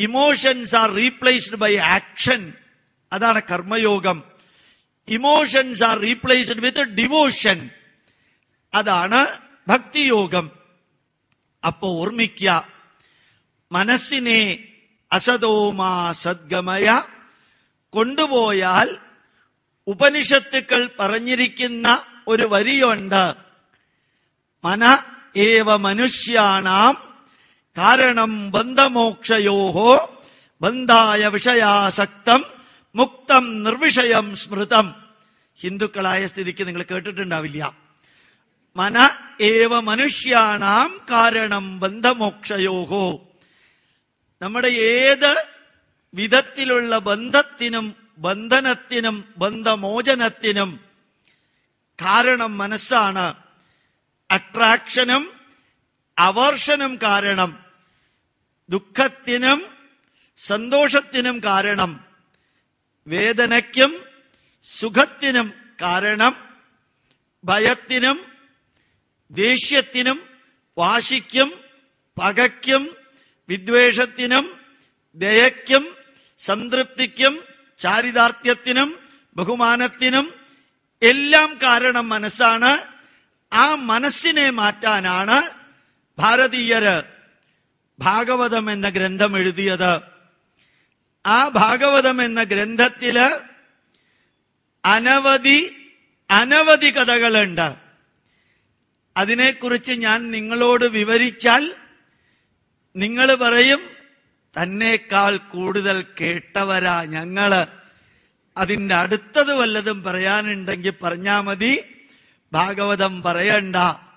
Emotions are replaced by action അതാണ് കർമ്മയോഗം emotions are replaced with devotion അതാണ് ഭക്തിയോഗം അപ്പോ ഓർമ്മിക്ക മനസ്സിനെ അസതോമാ സദ്ഗമയ കൊണ്ടുപോയാൽ ഉപനിഷത്തുക്കൾ പറഞ്ഞിരിക്കുന്ന ഒരു വരിയുണ്ട് മന ഏവ മനുഷ്യാണാം കാരണം ബന്ധമോക്ഷയോഹോ ബന്ധായ വിഷയാസക്തം മുക്തം നിർവിഷയം സ്മൃതം ഹിന്ദുക്കളായ സ്ഥിതിക്ക് നിങ്ങൾ കേട്ടിട്ടുണ്ടാവില്ല മന ഏവ മനുഷ്യാണാം കാരണം ബന്ധമോക്ഷയോഹോ നമ്മുടെ ഏത് വിധത്തിലുള്ള ബന്ധത്തിനും ബന്ധനത്തിനും ബന്ധമോചനത്തിനും കാരണം മനസ്സാണ് അട്രാക്ഷനും അവർഷനും കാരണം ദുഃഖത്തിനും സന്തോഷത്തിനും കാരണം വേദനയ്ക്കും സുഖത്തിനും കാരണം ഭയത്തിനും ദേഷ്യത്തിനും വാശിക്കും പകയ്ക്കും വിദ്വേഷത്തിനും ദയയ്ക്കും സംതൃപ്തിക്കും ചാരിതാർത്ഥ്യത്തിനും ബഹുമാനത്തിനും എല്ലാം കാരണം മനസ്സാണ് ആ മനസ്സിനെ മാറ്റാനാണ് ഭാരതീയര് ഭാഗവതം എന്ന ഗ്രന്ഥം എഴുതിയത് ആ ഭാഗവതം എന്ന ഗ്രന്ഥത്തില് അനവധി അനവധി കഥകളുണ്ട് അതിനെക്കുറിച്ച് ഞാൻ നിങ്ങളോട് വിവരിച്ചാൽ നിങ്ങൾ പറയും തന്നേക്കാൾ കൂടുതൽ കേട്ടവരാ ഞങ്ങള് അതിന്റെ അടുത്തത് വല്ലതും പറയാനുണ്ടെങ്കിൽ പറഞ്ഞാ മതി ഭാഗവതം പറയണ്ട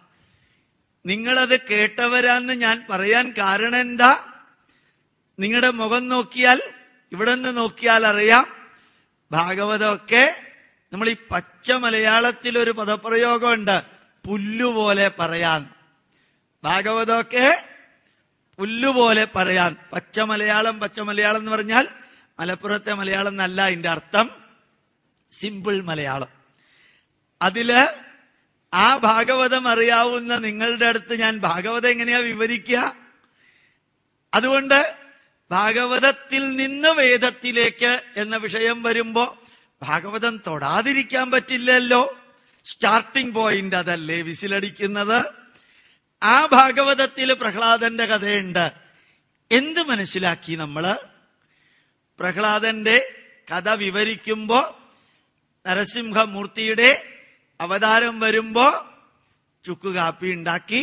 നിങ്ങളത് കേട്ടവരാന്ന് ഞാൻ പറയാൻ കാരണം എന്താ നിങ്ങളുടെ മുഖം നോക്കിയാൽ ഇവിടെ നിന്ന് നോക്കിയാൽ അറിയാം ഭാഗവതമൊക്കെ നമ്മൾ ഈ പച്ച മലയാളത്തിൽ ഒരു പദപ്രയോഗമുണ്ട് പുല്ലുപോലെ പറയാൻ ഭാഗവതമൊക്കെ പുല്ലുപോലെ പറയാൻ പച്ച മലയാളം പച്ച മലയാളം എന്ന് പറഞ്ഞാൽ മലപ്പുറത്തെ മലയാളം എന്നല്ല അതിന്റെ അർത്ഥം സിമ്പിൾ മലയാളം അതില് ആ ഭാഗവതം അറിയാവുന്ന നിങ്ങളുടെ അടുത്ത് ഞാൻ ഭാഗവതം എങ്ങനെയാ വിവരിക്കുക അതുകൊണ്ട് ഭാഗവതത്തിൽ നിന്ന് വേദത്തിലേക്ക് എന്ന വിഷയം വരുമ്പോ ഭാഗവതം തൊടാതിരിക്കാൻ പറ്റില്ലല്ലോ സ്റ്റാർട്ടിംഗ് പോയിന്റ് അതല്ലേ വിസിലടിക്കുന്നത് ആ ഭാഗവതത്തിൽ പ്രഹ്ലാദന്റെ കഥയുണ്ട് എന്ത് മനസ്സിലാക്കി നമ്മള് പ്രഹ്ലാദന്റെ കഥ വിവരിക്കുമ്പോ നരസിംഹമൂർത്തിയുടെ അവതാരം വരുമ്പോ ചുക്ക് കാപ്പി ഉണ്ടാക്കി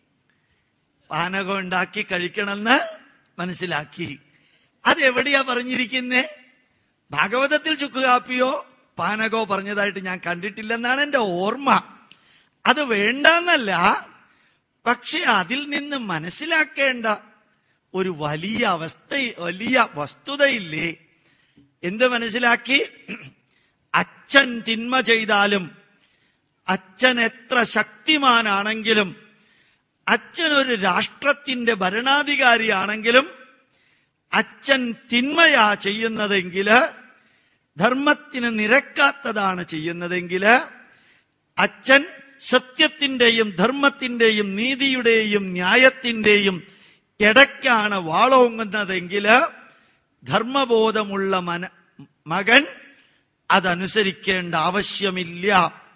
പാനകം ഉണ്ടാക്കി കഴിക്കണമെന്ന് മനസ്സിലാക്കി അതെവിടെയാ പറഞ്ഞിരിക്കുന്നേ ഭാഗവതത്തിൽ ചുക്ക് കാപ്പിയോ പാനകോ പറഞ്ഞതായിട്ട് ഞാൻ കണ്ടിട്ടില്ലെന്നാണ് എന്റെ ഓർമ്മ അത് വേണ്ടെന്നല്ല പക്ഷെ അതിൽ നിന്ന് മനസ്സിലാക്കേണ്ട ഒരു വലിയ അവസ്ഥ വലിയ വസ്തുതയില്ലേ എന്ത് മനസ്സിലാക്കി അച്ഛൻ തിന്മ ചെയ്താലും അച്ഛൻ എത്ര ശക്തിമാനാണെങ്കിലും അച്ഛൻ ഒരു രാഷ്ട്രത്തിന്റെ ഭരണാധികാരിയാണെങ്കിലും അച്ഛൻ തിന്മയാ ചെയ്യുന്നതെങ്കില് ധർമ്മത്തിന് നിരക്കാത്തതാണ് ചെയ്യുന്നതെങ്കില് അച്ഛൻ സത്യത്തിന്റെയും ധർമ്മത്തിന്റെയും നീതിയുടെയും ന്യായത്തിന്റെയും ഇടയ്ക്കാണ് വാളോങ്ങുന്നതെങ്കില് ധർമ്മബോധമുള്ള മന മകൻ അതനുസരിക്കേണ്ട ആവശ്യമില്ല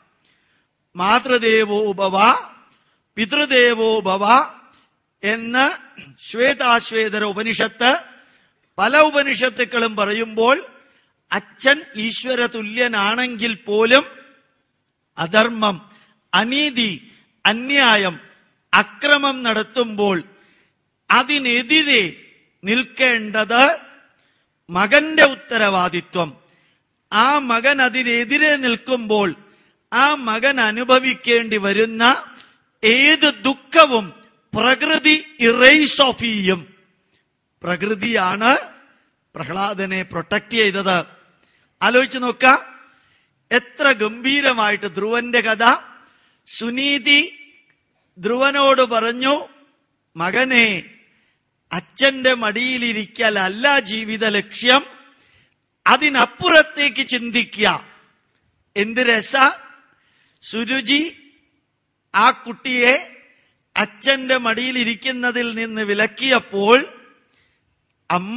മാതൃദേവോ ഭവ പിതൃദേവോ ഭവ എന്ന് ശ്വേതാശ്വേതര ഉപനിഷത്ത് പല ഉപനിഷത്തുക്കളും പറയുമ്പോൾ അച്ഛൻ ഈശ്വര തുല്യനാണെങ്കിൽ പോലും അധർമ്മം അനീതി അന്യായം അക്രമം നടത്തുമ്പോൾ അതിനെതിരെ നിൽക്കേണ്ടത് മകന്റെ ഉത്തരവാദിത്വം ആ മകൻ അതിനെതിരെ നിൽക്കുമ്പോൾ ആ മകൻ അനുഭവിക്കേണ്ടി വരുന്ന ഏത് ദുഃഖവും പ്രകൃതി ഇറേസ് ഓഫ് ചെയ്യും പ്രകൃതിയാണ് പ്രഹ്ലാദനെ പ്രൊട്ടക്ട് ചെയ്തത് ആലോചിച്ച് നോക്ക എത്ര ഗംഭീരമായിട്ട് ധ്രുവന്റെ കഥ സുനീതി ധ്രുവനോട് പറഞ്ഞു മകനെ അച്ഛന്റെ മടിയിലിരിക്കലല്ല ജീവിത ലക്ഷ്യം അതിനപ്പുറത്തേക്ക് ചിന്തിക്കുക എന്ത് രസ സുരുചി ആ കുട്ടിയെ അച്ഛന്റെ മടിയിൽ ഇരിക്കുന്നതിൽ നിന്ന് വിലക്കിയപ്പോൾ അമ്മ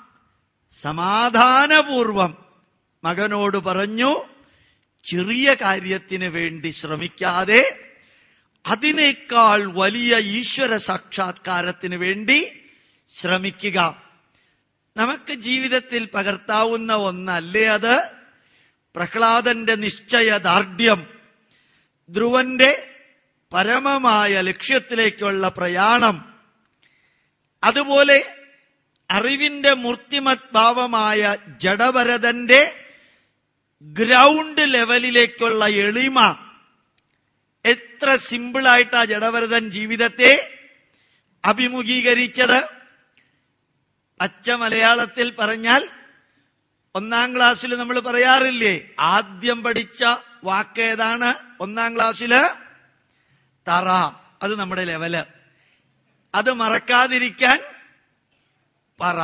സമാധാനപൂർവം മകനോട് പറഞ്ഞു ചെറിയ കാര്യത്തിന് വേണ്ടി ശ്രമിക്കാതെ അതിനേക്കാൾ വലിയ ഈശ്വര സാക്ഷാത്കാരത്തിന് വേണ്ടി ശ്രമിക്കുക നമുക്ക് ജീവിതത്തിൽ പകർത്താവുന്ന ഒന്നല്ലേ അത് പ്രഹ്ലാദന്റെ നിശ്ചയദാർഢ്യം ധ്രുവന്റെ പരമമായ ലക്ഷ്യത്തിലേക്കുള്ള പ്രയാണം അതുപോലെ അറിവിന്റെ മൂർത്തിമത് ഭാവമായ ജഡഭരതന്റെ ഗ്രൗണ്ട് ലെവലിലേക്കുള്ള എളിമ എത്ര സിമ്പിളായിട്ടാ ജഡഭരതൻ ജീവിതത്തെ അഭിമുഖീകരിച്ചത് അച്ച മലയാളത്തിൽ പറഞ്ഞാൽ ഒന്നാം ക്ലാസ്സിൽ നമ്മൾ പറയാറില്ലേ ആദ്യം പഠിച്ച വാക്ക് ഏതാണ് ഒന്നാം ക്ലാസ്സില് തറ അത് നമ്മുടെ ലെവല് അത് മറക്കാതിരിക്കാൻ പറ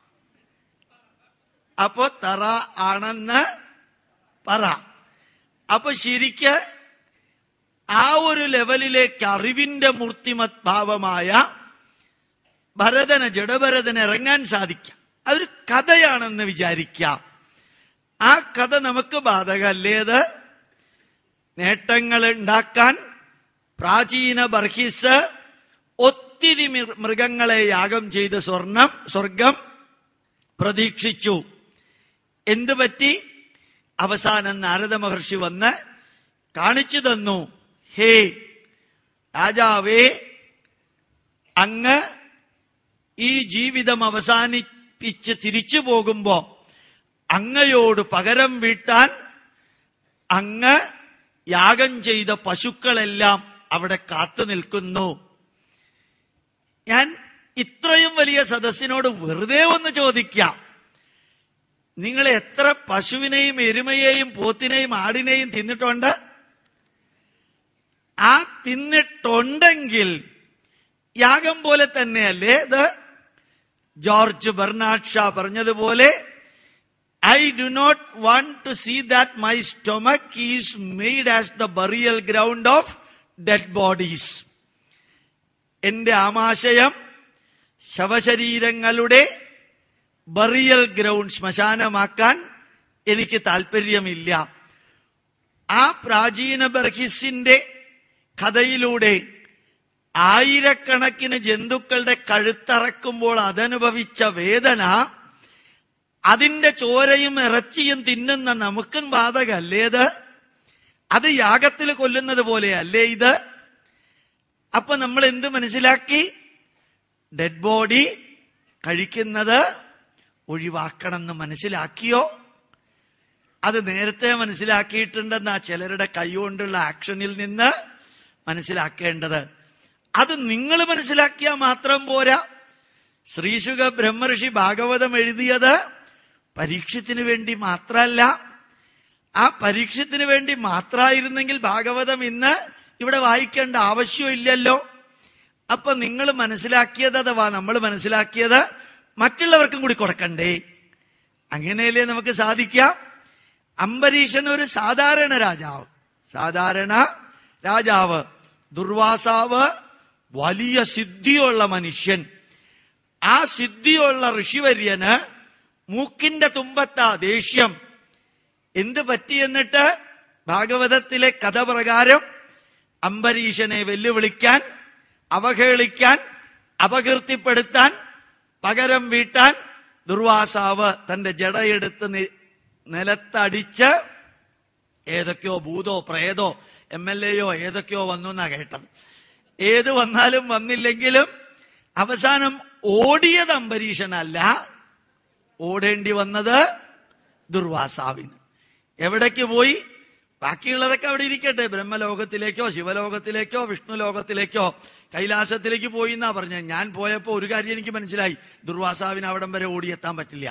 അപ്പോ തറ ആണെന്ന് പറ അപ്പൊ ശരിക്ക് ആ ഒരു ലെവലിലേക്ക് അറിവിന്റെ മൂർത്തിമത് ഭാവമായ ഭരതന് ജഡഭരതന് ഇറങ്ങാൻ സാധിക്കാം അതൊരു കഥയാണെന്ന് വിചാരിക്കാം ആ കഥ നമുക്ക് ബാധകല്ലേ അത് നേട്ടങ്ങൾ ഉണ്ടാക്കാൻ പ്രാചീന ബർഹിസ് ഒത്തിരി മൃ- മൃഗങ്ങളെ യാഗം ചെയ്ത് സ്വർണം സ്വർഗം പ്രതീക്ഷിച്ചു എന്തു പറ്റി അവസാനം നാരദ മഹർഷി വന്ന് കാണിച്ചു തന്നു ഹേ രാജാവേ അങ്ങ് ഈ ജീവിതം അവസാനിപ്പിച്ച് തിരിച്ചു പോകുമ്പോ അങ്ങയോട് പകരം വീട്ടാൻ അങ്ങ് യാഗം ചെയ്ത പശുക്കളെല്ലാം അവിടെ കാത്തു നിൽക്കുന്നു ഞാൻ ഇത്രയും വലിയ സദസ്സിനോട് വെറുതെ ഒന്ന് ചോദിക്കാം നിങ്ങൾ എത്ര പശുവിനെയും എരുമയെയും പോത്തിനെയും ആടിനെയും തിന്നിട്ടുണ്ട് ആ തിന്നിട്ടുണ്ടെങ്കിൽ യാഗം പോലെ തന്നെയല്ലേ ഇത് ജോർജ് ബെർണാഡ് ഷാ പറഞ്ഞതുപോലെ I do not want to see that my stomach is made as the burial ground of dead bodies എന്റെ ആമാശയം ശവശരീരങ്ങളുടെ ബറിയൽ ഗ്രൗണ്ട് ശ്മശാനമാക്കാൻ എനിക്ക് താല്പര്യമില്ല ആ പ്രാചീന ബർഹിസിന്റെ കഥയിലൂടെ ആയിരക്കണക്കിന് ജന്തുക്കളുടെ കഴുത്തറക്കുമ്പോൾ അതനുഭവിച്ച വേദന അതിന്റെ ചോരയും ഇറച്ചിയും തിന്നുന്ന നമുക്കും ബാധകല്ലേ ഇത് അത് യാഗത്തിൽ കൊല്ലുന്നത് പോലെയല്ലേ ഇത് അപ്പൊ നമ്മൾ എന്ത് മനസ്സിലാക്കി ഡെഡ് ബോഡി കഴിക്കുന്നത് ഒഴിവാക്കണം എന്ന് മനസ്സിലാക്കിയോ അത് നേരത്തെ മനസ്സിലാക്കിയിട്ടുണ്ടെന്ന ചിലരുടെ കൈകൊണ്ടുള്ള ആക്ഷനിൽ നിന്ന് മനസ്സിലാക്കേണ്ടത് അത് നിങ്ങൾ മനസ്സിലാക്കിയാൽ മാത്രം പോരാ ശ്രീശുഖ ബ്രഹ്മർഷി ഭാഗവതം എഴുതിയത് പരീക്ഷത്തിന് വേണ്ടി മാത്രമല്ല ആ പരീക്ഷത്തിന് വേണ്ടി മാത്രമായിരുന്നെങ്കിൽ ഭാഗവതം ഇന്ന് ഇവിടെ വായിക്കേണ്ട ആവശ്യമില്ലല്ലോ അപ്പൊ നിങ്ങൾ മനസ്സിലാക്കിയത് അഥവാ നമ്മൾ മനസ്സിലാക്കിയത് മറ്റുള്ളവർക്കും കൂടി കൊടുക്കണ്ടേ അങ്ങനെയല്ലേ നമുക്ക് സാധിക്കാം അംബരീഷൻ ഒരു സാധാരണ രാജാവ് സാധാരണ രാജാവ് ദുർവാസാവ് വലിയ സിദ്ധിയുള്ള മനുഷ്യൻ ആ സിദ്ധിയുള്ള ഋഷിവര്യന് മൂക്കിന്റെ തുമ്പത്ത ദേഷ്യം എന്ത് പറ്റി എന്നിട്ട് ഭാഗവതത്തിലെ കഥ പ്രകാരം അംബരീഷനെ വെല്ലുവിളിക്കാൻ അവഹേളിക്കാൻ അപകീർത്തിപ്പെടുത്താൻ പകരം വീട്ടാൻ ദുർവാസാവ് തന്റെ ജടയെടുത്ത് നി- നിലത്തടിച്ച് ഏതൊക്കെയോ ഭൂതോ പ്രേതോ എം എൽ എയോ ഏതൊക്കെയോ വന്നു എന്നാ കേട്ടത് ഏത് വന്നാലും വന്നില്ലെങ്കിലും അവസാനം ഓടിയത് അംബരീഷനല്ല ഓടേണ്ടി വന്നത് ദുർവാസാവിന് എവിടേക്ക് പോയി ബാക്കിയുള്ളതൊക്കെ അവിടെ ഇരിക്കട്ടെ ബ്രഹ്മലോകത്തിലേക്കോ ശിവലോകത്തിലേക്കോ വിഷ്ണു ലോകത്തിലേക്കോ കൈലാസത്തിലേക്ക് പോയി എന്നാ പറഞ്ഞ ഞാൻ പോയപ്പോ ഒരു കാര്യം എനിക്ക് മനസ്സിലായി ദുർവാസാവിന് അവിടം വരെ ഓടിയെത്താൻ പറ്റില്ല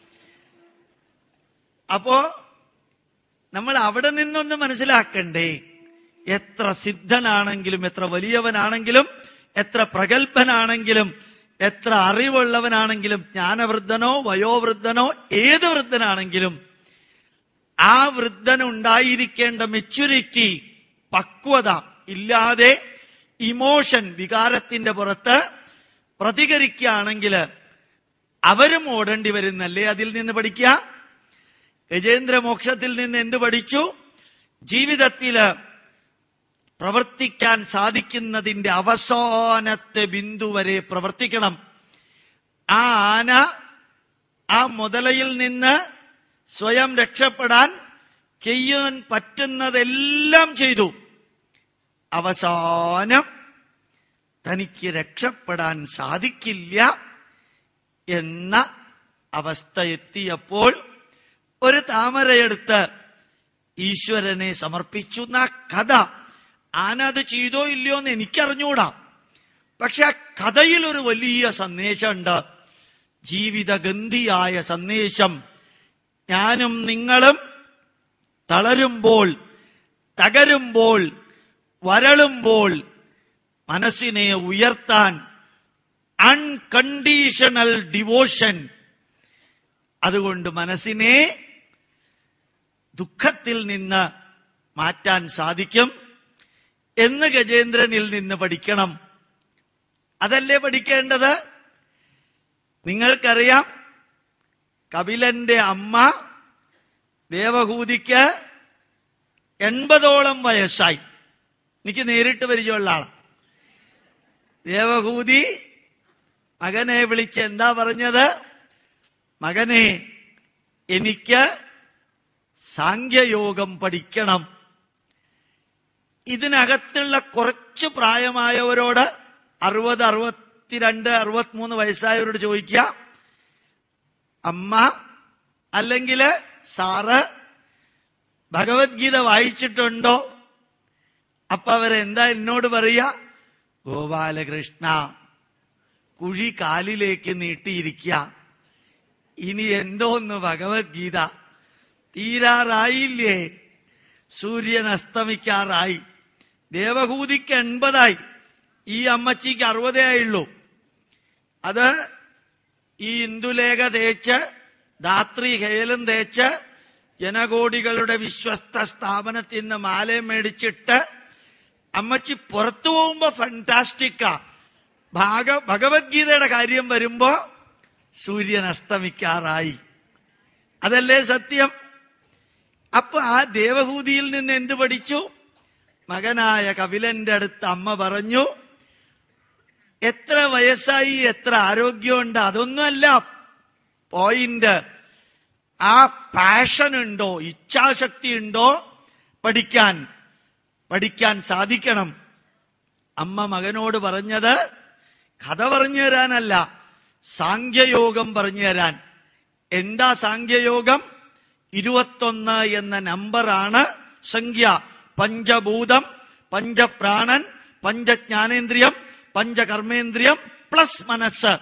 അപ്പോ നമ്മൾ അവിടെ നിന്നൊന്ന് മനസ്സിലാക്കണ്ടേ എത്ര സിദ്ധനാണെങ്കിലും എത്ര വലിയവനാണെങ്കിലും എത്ര പ്രഗത്ഭനാണെങ്കിലും എത്ര അറിവുള്ളവനാണെങ്കിലും ജ്ഞാനവൃദ്ധനോ വയോവൃദ്ധനോ ഏത് വൃദ്ധനാണെങ്കിലും ആ വൃദ്ധനുണ്ടായിരിക്കേണ്ട മെച്യൂരിറ്റി പക്വത ഇല്ലാതെ ഇമോഷൻ വികാരത്തിന്റെ പുറത്ത് പ്രതികരിക്കുകയാണെങ്കിൽ അവരും ഓടേണ്ടി വരുന്നല്ലേ അതിൽ നിന്ന് പഠിക്കുക ഗജേന്ദ്ര മോക്ഷത്തിൽ നിന്ന് എന്ത് പഠിച്ചു ജീവിതത്തില് പ്രവർത്തിക്കാൻ സാധിക്കുന്നതിന്റെ അവസാനത്തെ ബിന്ദു വരെ പ്രവർത്തിക്കണം ആ ആന ആ മുതലയിൽ നിന്ന് സ്വയം രക്ഷപ്പെടാൻ ചെയ്യാൻ പറ്റുന്നതെല്ലാം ചെയ്തു അവസാനം തനിക്ക് രക്ഷപ്പെടാൻ സാധിക്കില്ല എന്ന അവസ്ഥ എത്തിയപ്പോൾ ഒരു താമരയെടുത്ത് ഈശ്വരനെ സമർപ്പിച്ചു എന്ന കഥ ആന അത് ചെയ്തോ ഇല്ലയോ എന്ന് എനിക്കറിഞ്ഞൂടാ പക്ഷെ ആ കഥയിൽ ഒരു വലിയ സന്ദേശമുണ്ട് ജീവിതഗന്ധിയായ സന്ദേശം ഞാനും നിങ്ങളും തളരുമ്പോൾ തകരുമ്പോൾ വരളുമ്പോൾ മനസ്സിനെ ഉയർത്താൻ അൺകണ്ടീഷണൽ ഡിവോഷൻ അതുകൊണ്ട് മനസ്സിനെ ദുഃഖത്തിൽ നിന്ന് മാറ്റാൻ സാധിക്കും എന്ന് ഗജേന്ദ്രനിൽ നിന്ന് പഠിക്കണം അതല്ലേ പഠിക്കേണ്ടത് നിങ്ങൾക്കറിയാം കപിലന്റെ അമ്മ ദേവഹൂതിക്ക് എൺപതോളം വയസ്സായി എനിക്ക് നേരിട്ട് പരിചയമുള്ള ആളാണ് ദേവഹൂതി മകനെ വിളിച്ച് എന്താ പറഞ്ഞത് മകനെ എനിക്ക് സാങ്ഖ്യയോഗം പഠിക്കണം ഇതിനകത്തുള്ള കുറച്ച് പ്രായമായവരോട് അറുപത് അറുപത്തിരണ്ട് അറുപത്തിമൂന്ന് വയസ്സായവരോട് ചോദിക്കുക അമ്മ അല്ലെങ്കിൽ സാറ് ഭഗവത്ഗീത വായിച്ചിട്ടുണ്ടോ അപ്പൊ അവരെന്താ എന്നോട് പറയാ ഗോപാലകൃഷ്ണ കുഴി കാലിലേക്ക് നീട്ടിയിരിക്കുക ഇനി എന്തോന്ന് ഭഗവത്ഗീത തീരാറായില്ലേ സൂര്യൻ അസ്തമിക്കാറായി ദേവഹൂതിക്ക് എൺപതായി ഈ അമ്മച്ചിക്ക് അറുപതേ ആയുള്ളൂ അത് ഈ ഇന്ദുലേഖ തേച്ച് ധാത്രി ഹേലും തേച്ച് ജനകോടികളുടെ വിശ്വസ്ത സ്ഥാപനത്തിൽ നിന്ന് മാല മേടിച്ചിട്ട് അമ്മച്ചി പുറത്തു പോകുമ്പോ ഫണ്ടാസ്റ്റിക്കാ ഭാഗ ഭഗവത്ഗീതയുടെ കാര്യം വരുമ്പോ സൂര്യൻ അസ്തമിക്കാറായി അതല്ലേ സത്യം അപ്പൊ ആ ദേവഹൂതിയിൽ നിന്ന് എന്ത് പഠിച്ചു മകനായ കപിലന്റെ അടുത്ത് അമ്മ പറഞ്ഞു എത്ര വയസ്സായി എത്ര ആരോഗ്യമുണ്ട് അതൊന്നുമല്ല പോയിന്റ് ആ പാഷൻ ഉണ്ടോ ഇച്ഛാശക്തി ഉണ്ടോ പഠിക്കാൻ പഠിക്കാൻ സാധിക്കണം അമ്മ മകനോട് പറഞ്ഞത് കഥ പറഞ്ഞു തരാനല്ല സാങ്ഖ്യയോഗം പറഞ്ഞു തരാൻ എന്താ സാങ്ഖ്യയോഗം ഇരുപത്തൊന്ന് എന്ന നമ്പറാണ് സംഖ്യ പഞ്ചഭൂതം പഞ്ചപ്രാണൻ പഞ്ചജ്ഞാനേന്ദ്രിയം പഞ്ചകർമ്മേന്ദ്രിയം പ്ലസ് മനസ്സ്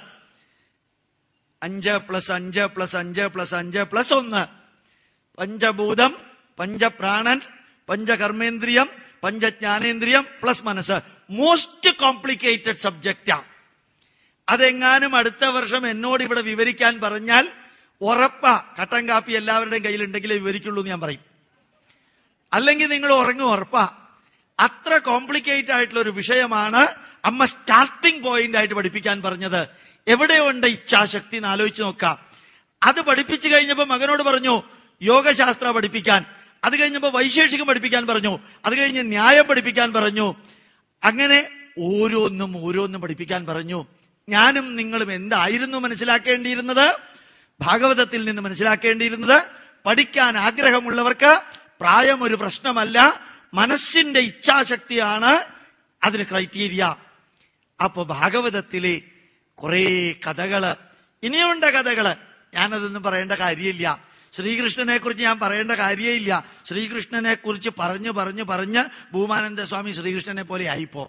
അഞ്ച് പ്ലസ് അഞ്ച് പ്ലസ് അഞ്ച് പ്ലസ് അഞ്ച് പ്ലസ് ഒന്ന് പഞ്ചഭൂതം പഞ്ചപ്രാണൻ പഞ്ചകർമ്മേന്ദ്രിയം പഞ്ചജ്ഞാനേന്ദ്രിയം പ്ലസ് മനസ്സ് മോസ്റ്റ് കോംപ്ലിക്കേറ്റഡ് സബ്ജക്റ്റാ അതെങ്ങാനും അടുത്ത വർഷം എന്നോട് ഇവിടെ വിവരിക്കാൻ പറഞ്ഞാൽ ഉറപ്പാ കട്ടൻ കാപ്പി എല്ലാവരുടെയും കയ്യിലുണ്ടെങ്കിലേ വിവരിക്കുള്ളൂ എന്ന് ഞാൻ പറയും അല്ലെങ്കിൽ നിങ്ങൾ ഉറങ്ങും ഉറപ്പാ അത്ര കോംപ്ലിക്കേറ്റ് ആയിട്ടുള്ള ഒരു വിഷയമാണ് അമ്മ സ്റ്റാർട്ടിംഗ് പോയിന്റ് ആയിട്ട് പഠിപ്പിക്കാൻ പറഞ്ഞത് എവിടെയുണ്ട് ഇച്ഛാശക്തി എന്ന് ആലോചിച്ച് നോക്കാം അത് പഠിപ്പിച്ചു കഴിഞ്ഞപ്പോ മകനോട് പറഞ്ഞു യോഗശാസ്ത്ര പഠിപ്പിക്കാൻ അത് കഴിഞ്ഞപ്പോ വൈശേഷികം പഠിപ്പിക്കാൻ പറഞ്ഞു അത് കഴിഞ്ഞ് ന്യായം പഠിപ്പിക്കാൻ പറഞ്ഞു അങ്ങനെ ഓരോന്നും ഓരോന്നും പഠിപ്പിക്കാൻ പറഞ്ഞു ഞാനും നിങ്ങളും എന്തായിരുന്നു മനസ്സിലാക്കേണ്ടിയിരുന്നത് ഭാഗവതത്തിൽ നിന്ന് മനസ്സിലാക്കേണ്ടിയിരുന്നത് പഠിക്കാൻ ആഗ്രഹമുള്ളവർക്ക് പ്രായം ഒരു പ്രശ്നമല്ല മനസ്സിന്റെ ഇച്ഛാശക്തിയാണ് അതിന് ക്രൈറ്റീരിയ അപ്പൊ ഭാഗവതത്തിലെ കുറെ കഥകള് ഇനിയുണ്ട് കഥകള് ഞാനതൊന്നും പറയേണ്ട കാര്യമില്ല ശ്രീകൃഷ്ണനെ കുറിച്ച് ഞാൻ പറയേണ്ട കാര്യമില്ല ശ്രീകൃഷ്ണനെ കുറിച്ച് പറഞ്ഞു പറഞ്ഞു പറഞ്ഞ് ഭൂമാനന്ദ സ്വാമി ശ്രീകൃഷ്ണനെ പോലെ ആയിപ്പോ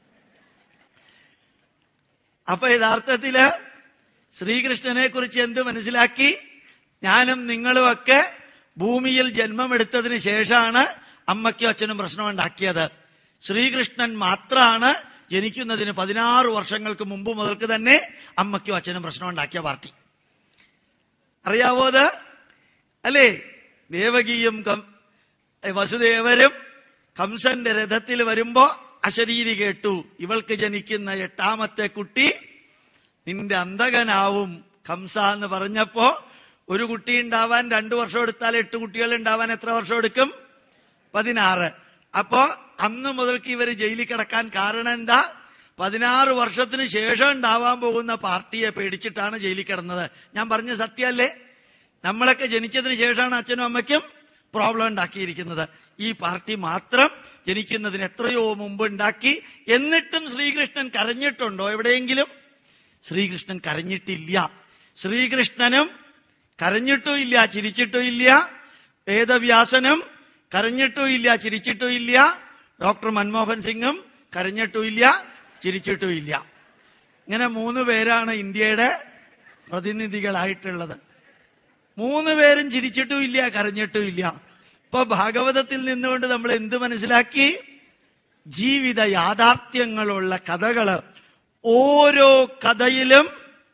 അപ്പൊ യഥാർത്ഥത്തില് ശ്രീകൃഷ്ണനെ കുറിച്ച് എന്ത് മനസ്സിലാക്കി ഞാനും നിങ്ങളുമൊക്കെ ഭൂമിയിൽ ജന്മമെടുത്തതിന് ശേഷമാണ് അമ്മയ്ക്കും അച്ഛനും പ്രശ്നമുണ്ടാക്കിയത് ശ്രീകൃഷ്ണൻ മാത്രമാണ് ജനിക്കുന്നതിന് പതിനാറ് വർഷങ്ങൾക്ക് മുമ്പ് മുതൽക്ക് തന്നെ അമ്മയ്ക്കും അച്ഛനും പ്രശ്നമുണ്ടാക്കിയ പാർട്ടി അറിയാവോ അത് അല്ലേ ദേവകിയും കം- വസുദേവരും കംസന്റെ രഥത്തിൽ വരുമ്പോ അശരീരി കേട്ടു ഇവൾക്ക് ജനിക്കുന്ന എട്ടാമത്തെ കുട്ടി നിന്റെ അന്തകനാവും കംസ എന്ന് പറഞ്ഞപ്പോ ഒരു കുട്ടി ഉണ്ടാവാൻ രണ്ടു വർഷം എടുത്താൽ എട്ട് കുട്ടികൾ ഉണ്ടാവാൻ എത്ര വർഷം എടുക്കും പതിനാറ് അപ്പോ അന്ന് മുതൽക്ക് ഇവര് ജയിലിൽ കിടക്കാൻ കാരണം എന്താ പതിനാറ് വർഷത്തിന് ശേഷം ഉണ്ടാവാൻ പോകുന്ന പാർട്ടിയെ പേടിച്ചിട്ടാണ് ജയിലിൽ കിടന്നത് ഞാൻ പറഞ്ഞ സത്യമല്ലേ നമ്മളൊക്കെ ജനിച്ചതിന് ശേഷമാണ് അച്ഛനും അമ്മയ്ക്കും പ്രോബ്ലം ഉണ്ടാക്കിയിരിക്കുന്നത് ഈ പാർട്ടി മാത്രം ജനിക്കുന്നതിന് എത്രയോ മുമ്പ് ഉണ്ടാക്കി എന്നിട്ടും ശ്രീകൃഷ്ണൻ കരഞ്ഞിട്ടുണ്ടോ എവിടെയെങ്കിലും ശ്രീകൃഷ്ണൻ കരഞ്ഞിട്ടില്ല ശ്രീകൃഷ്ണനും കരഞ്ഞിട്ടും ഇല്ല ചിരിച്ചിട്ടും ഇല്ല വേദവ്യാസനും കരഞ്ഞിട്ടും ഇല്ല ചിരിച്ചിട്ടും ഇല്ല ഡോക്ടർ മൻമോഹൻ സിംഗും കരഞ്ഞിട്ടും ഇല്ല ചിരിച്ചിട്ടും ഇല്ല ഇങ്ങനെ മൂന്ന് പേരാണ് ഇന്ത്യയുടെ പ്രതിനിധികളായിട്ടുള്ളത് മൂന്ന് പേരും ചിരിച്ചിട്ടും ഇല്ല കരഞ്ഞിട്ടും ഇല്ല ഇപ്പൊ ഭാഗവതത്തിൽ നിന്നുകൊണ്ട് നമ്മൾ എന്ത് മനസ്സിലാക്കി ജീവിത യാഥാർത്ഥ്യങ്ങളുള്ള കഥകള് ഓരോ കഥയിലും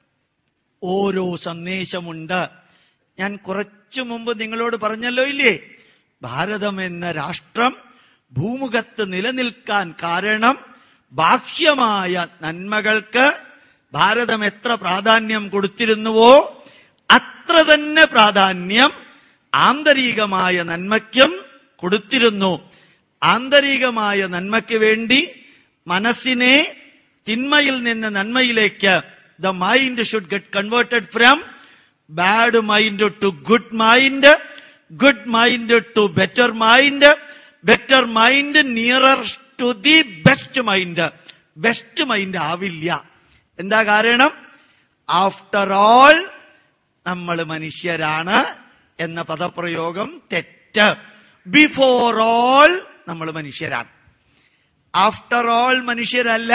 ഓരോ സന്ദേശമുണ്ട് ഞാൻ കുറച്ചു മുമ്പ് നിങ്ങളോട് പറഞ്ഞല്ലോ ഇല്ലേ ഭാരതം എന്ന രാഷ്ട്രം ഭൂമുഖത്ത് നിലനിൽക്കാൻ കാരണം ബാഹ്യമായ നന്മകൾക്ക് ഭാരതം എത്ര പ്രാധാന്യം കൊടുത്തിരുന്നുവോ അത്ര തന്നെ പ്രാധാന്യം ആന്തരികമായ നന്മയ്ക്കും കൊടുത്തിരുന്നു ആന്തരികമായ നന്മയ്ക്ക് വേണ്ടി മനസ്സിനെ തിന്മയിൽ നിന്ന് നന്മയിലേക്ക് the mind should get converted from bad mind to good mind good mind to better mind better mind nearer to the best mind best mind ആവില്ല എന്താ കാരണം ആഫ്റ്റർ ഓൾ നമ്മൾ മനുഷ്യരാണ് എന്ന പദപ്രയോഗം തെറ്റ് ബിഫോർ ഓൾ നമ്മൾ മനുഷ്യരാണ് ആഫ്റ്റർ ഓൾ മനുഷ്യരല്ല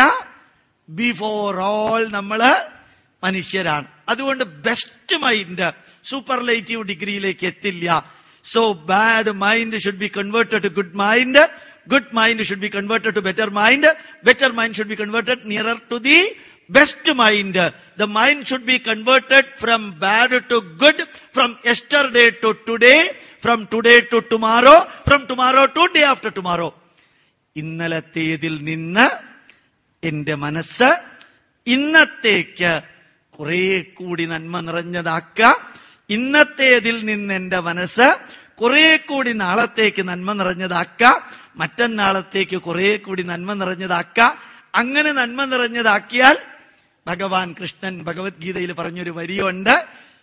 ബിഫോർ ഓൾ നമ്മള് മനുഷ്യരാണ് അതുകൊണ്ട് ബെസ്റ്റ് മൈൻഡ് സൂപ്പർലൈറ്റീവ് ഡിഗ്രിയിലേക്ക് എത്തില്ല so bad mind should be converted to good mind good mind should be converted to better mind better mind should be converted nearer to the best mind. The mind should be converted from bad to good, from yesterday to today, from today to tomorrow, from tomorrow to day after tomorrow. ഇന്നലത്തേതിൽ നിന്ന് എന്റെ മനസ്സ് ഇന്നത്തേക്ക് കുറെ കൂടി നന്മ നിറഞ്ഞതാക്കുക ഇന്നത്തേതിൽ നിന്ന് എന്റെ മനസ്സ് കുറെ കൂടി നാളത്തേക്ക് നന്മ നിറഞ്ഞതാക്കുക മറ്റന്നാളത്തേക്ക് കുറെ കൂടി നന്മ നാക്കുക അങ്ങനെ നന്മ നിറഞ്ഞതാക്കിയാൽ ഭഗവാൻ കൃഷ്ണൻ ഭഗവത്ഗീതയിൽ പറഞ്ഞൊരു വരിയുണ്ട്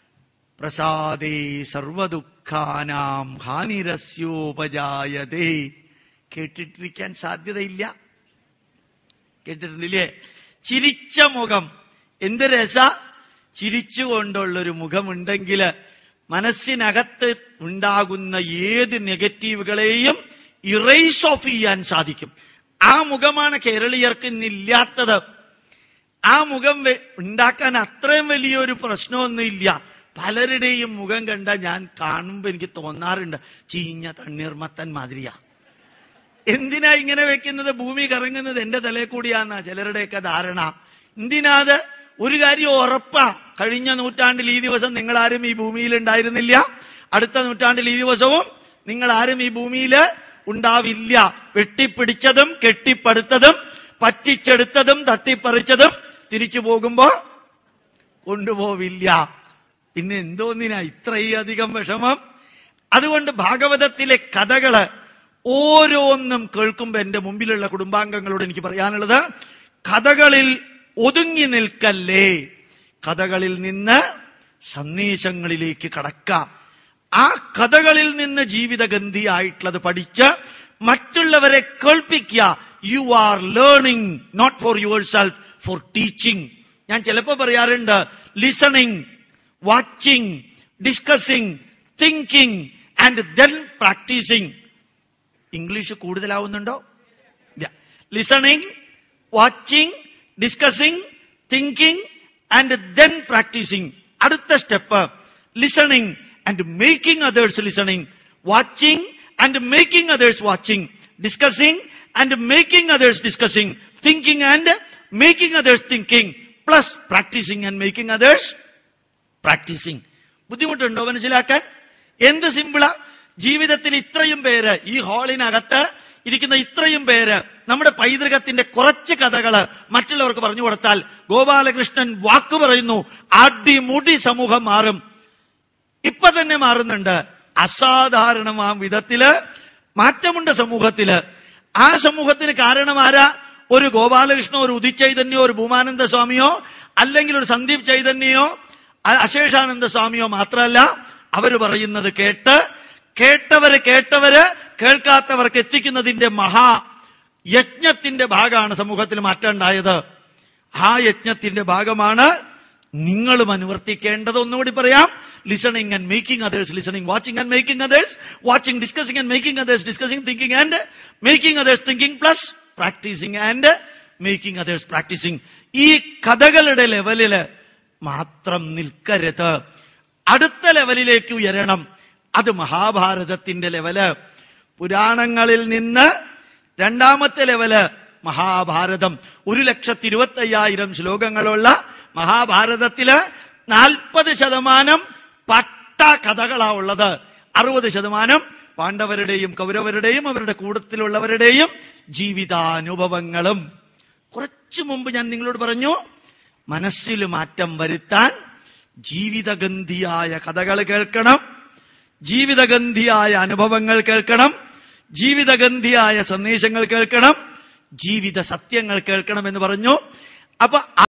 പ്രസാദേ സർവദുഃഖാനാം ഹാനിരസ്യോപജായതേ കേട്ടിട്ടിരിക്കാൻ സാധ്യതയില്ല കേട്ടിട്ടില്ലേ ചിരിച്ച മുഖം എന്ത് രസ ചിരിച്ചുകൊണ്ടുള്ളൊരു മുഖമുണ്ടെങ്കിൽ മനസ്സിനകത്ത് ഉണ്ടാകുന്ന ഏത് നെഗറ്റീവുകളെയും ഇറേസ് ഓഫ് ചെയ്യാൻ സാധിക്കും ആ മുഖമാണ് കേരളീയർക്ക് ഇന്നില്ലാത്തത് ആ മുഖം വെ- ഉണ്ടാക്കാൻ അത്രയും വലിയൊരു പ്രശ്നമൊന്നുമില്ല പലരുടെയും മുഖം കണ്ട ഞാൻ കാണുമ്പോ എനിക്ക് തോന്നാറുണ്ട് ചീഞ്ഞ തണ്ണീർമത്തൻ മാതിരിയാ എന്തിനാ ഇങ്ങനെ വെക്കുന്നത് ഭൂമി കറങ്ങുന്നത് എന്റെ തലയിൽ കൂടിയാന്നാ ചിലരുടെയൊക്കെ ധാരണ എന്തിനാത് ഒരു കാര്യം ഉറപ്പാ കഴിഞ്ഞ നൂറ്റാണ്ടിൽ ഈ ദിവസം നിങ്ങൾ ആരും ഈ ഭൂമിയിൽ ഉണ്ടായിരുന്നില്ല അടുത്ത നൂറ്റാണ്ടിൽ ഈ ദിവസവും നിങ്ങൾ ആരും ഈ ഭൂമിയിൽ ഉണ്ടാവില്ല വെട്ടിപ്പിടിച്ചതും കെട്ടിപ്പടുത്തതും പറ്റിച്ചെടുത്തതും തട്ടിപ്പറിച്ചതും തിരിച്ചു പോകുമ്പോ കൊണ്ടുപോവില്ല പിന്നെ എന്തോന്നിനാ ഇത്രയധികം വിഷമം അതുകൊണ്ട് ഭാഗവതത്തിലെ കഥകള് ഓരോന്നും കേൾക്കുമ്പോ എന്റെ മുമ്പിലുള്ള കുടുംബാംഗങ്ങളോട് എനിക്ക് പറയാനുള്ളത് കഥകളിൽ ഒതുങ്ങി നിൽക്കല്ലേ കഥകളിൽ നിന്ന് സന്ദേശങ്ങളിലേക്ക് കടക്കാം ആ കഥകളിൽ നിന്ന് ജീവിതഗന്ധിയായിട്ടുള്ളത് പഠിച്ച് മറ്റുള്ളവരെ കേൾപ്പിക്കുക you are learning not for yourself for teaching ഞാൻ ചിലപ്പോ പറയാറുണ്ട് listening watching discussing thinking and then practising English കൂടുതലാവുന്നുണ്ടോ listening watching discussing thinking and then practising അടുത്ത step listening and making others listening watching and making others watching discussing and making others discussing thinking and making others thinking plus practising and making others practising ബുദ്ധിമുട്ടുണ്ടോ മനസ്സിലാക്കാൻ എന്ത് സിമ്പിളാ ജീവിതത്തിൽ ഇത്രയും പേര് ഈ ഹാളിനകത്ത് ഇരിക്കുന്ന ഇത്രയും പേര് നമ്മുടെ പൈതൃകത്തിന്റെ കുറച്ച് കഥകള് മറ്റുള്ളവർക്ക് പറഞ്ഞു കൊടുത്താൽ ഗോപാലകൃഷ്ണൻ വാക്കു പറയുന്നു അടിമുടി സമൂഹം മാറും ഇപ്പൊ തന്നെ മാറുന്നുണ്ട് അസാധാരണമാം വിധത്തില് മാറ്റമുണ്ട് സമൂഹത്തില് ആ സമൂഹത്തിന് കാരണം ആരാ ഒരു ഗോപാലകൃഷ്ണോ ഒരു ഉദിത് ചൈതന്യോ ഒരു ഭൂമാനന്ദ സ്വാമിയോ അല്ലെങ്കിൽ ഒരു സന്ദീപ് ചൈതന്യോ അ- അശേഷാനന്ദ സ്വാമിയോ മാത്രമല്ല അവര് പറയുന്നത് കേട്ട് കേട്ടവര് കേട്ടവര് കേൾക്കാത്തവർക്ക് എത്തിക്കുന്നതിന്റെ മഹാ യജ്ഞത്തിന്റെ ഭാഗമാണ് സമൂഹത്തിൽ മാറ്റം ഉണ്ടായത് ആ യജ്ഞത്തിന്റെ ഭാഗമാണ് നിങ്ങളും അനുവർത്തിക്കേണ്ടത് ഒന്നുകൂടി പറയാം listening and making others listening watching and making others watching discussing and making others discussing thinking and making others thinking plus practising and making others practising ഈ കഥകളുടെ ലെവലില് മാത്രം നിൽക്കരുത് അടുത്ത ലെവലിലേക്ക് ഉയരണം അത് മഹാഭാരതത്തിന്റെ ലെവല് പുരാണങ്ങളിൽ നിന്ന് രണ്ടാമത്തെ ലെവല് മഹാഭാരതം ഒരു ലക്ഷത്തി ഇരുപത്തി അയ്യായിരം ശ്ലോകങ്ങളുള്ള മഹാഭാരതത്തില് നാൽപ്പത് ശതമാനം പട്ട കഥകളാ ഉള്ളത് അറുപത് ശതമാനം പാണ്ഡവരുടെയും കൗരവരുടെയും അവരുടെ കൂട്ടത്തിലുള്ളവരുടെയും ജീവിതാനുഭവങ്ങളും കുറച്ചു മുമ്പ് ഞാൻ നിങ്ങളോട് പറഞ്ഞു മനസ്സിൽ മാറ്റം വരുത്താൻ ജീവിതഗന്ധിയായ കഥകൾ കേൾക്കണം ജീവിതഗന്ധിയായ അനുഭവങ്ങൾ കേൾക്കണം ജീവിതഗന്ധിയായ സന്ദേശങ്ങൾ കേൾക്കണം ജീവിത സത്യങ്ങൾ കേൾക്കണം എന്ന് പറഞ്ഞു അപ്പൊ